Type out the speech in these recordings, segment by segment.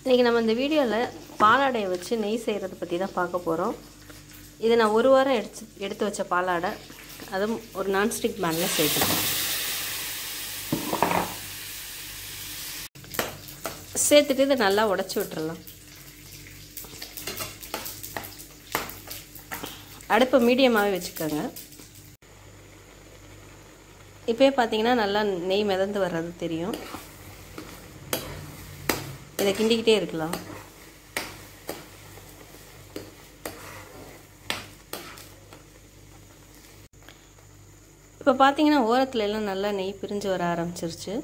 இன்றைக்கி நம்ம இந்த வீடியோவில் பாலாடையை வச்சு நெய் செய்கிறத பற்றி தான் பார்க்க போகிறோம் இது நான் ஒரு வாரம் எடுத்து எடுத்து வச்ச பாலாடை அதுவும் ஒரு நான்ஸ்டிக் பேனில் சேர்த்துட்டேன் சேர்த்துட்டு இதை நல்லா உடச்சி விட்டுறலாம் அடுப்பை மீடியமாகவே வச்சுக்கோங்க இப்போயே பார்த்தீங்கன்னா நல்லா நெய் மிதந்து வர்றது தெரியும் இதை கிண்டிக்கிட்டே இருக்கலாம் இப்போ பார்த்தீங்கன்னா ஓரத்துல எல்லாம் நல்லா நெய் பிரிஞ்சு வர ஆரம்பிச்சிருச்சு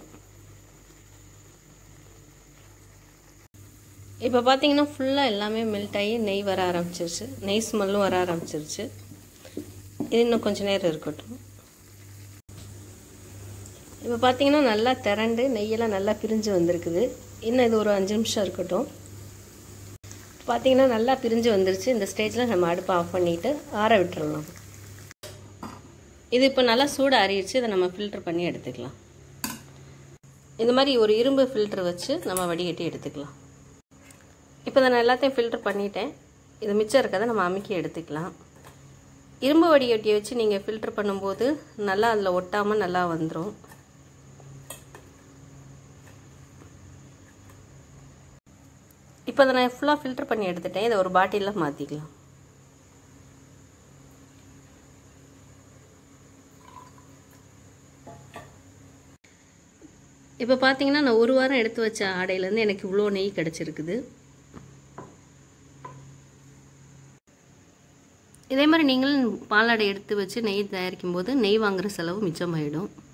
இப்போ பார்த்தீங்கன்னா ஃபுல்லாக எல்லாமே மெல்ட் ஆகி நெய் வர ஆரம்பிச்சிருச்சு நெய் ஸ்மெல்லும் வர ஆரம்பிச்சிருச்சு இது இன்னும் கொஞ்சம் நேரம் இருக்கட்டும் இப்போ பார்த்தீங்கன்னா நல்லா திரண்டு நெய்யெல்லாம் நல்லா பிரிஞ்சு வந்திருக்குது இன்னும் இது ஒரு அஞ்சு நிமிஷம் இருக்கட்டும் பார்த்தீங்கன்னா நல்லா பிரிஞ்சு வந்துருச்சு இந்த ஸ்டேஜில் நம்ம அடுப்பை ஆஃப் பண்ணிவிட்டு ஆற விட்டுறலாம் இது இப்போ நல்லா சூடு ஆறிடுச்சு இதை நம்ம ஃபில்டர் பண்ணி எடுத்துக்கலாம் இந்த மாதிரி ஒரு இரும்பு ஃபில்டர் வச்சு நம்ம வடிகட்டி எடுத்துக்கலாம் இப்போ இதை நான் எல்லாத்தையும் ஃபில்டர் பண்ணிட்டேன் இது மிச்சம் இருக்கிறத நம்ம அமுக்கி எடுத்துக்கலாம் இரும்பு வடிகட்டியை வச்சு நீங்கள் ஃபில்டர் பண்ணும்போது நல்லா அதில் ஒட்டாமல் நல்லா வந்துடும் இப்போ அதை நான் ஃபுல்லாக ஃபில்டர் பண்ணி எடுத்துட்டேன் இதை ஒரு பாட்டிலில் மாற்றிக்கலாம் இப்போ பார்த்தீங்கன்னா நான் ஒரு வாரம் எடுத்து வச்ச ஆடையிலேருந்து எனக்கு இவ்வளோ நெய் கிடச்சிருக்குது இதே மாதிரி நீங்களும் பாலாடை எடுத்து வச்சு நெய் தயாரிக்கும் போது நெய் வாங்குகிற செலவு மிச்சமாயிடும்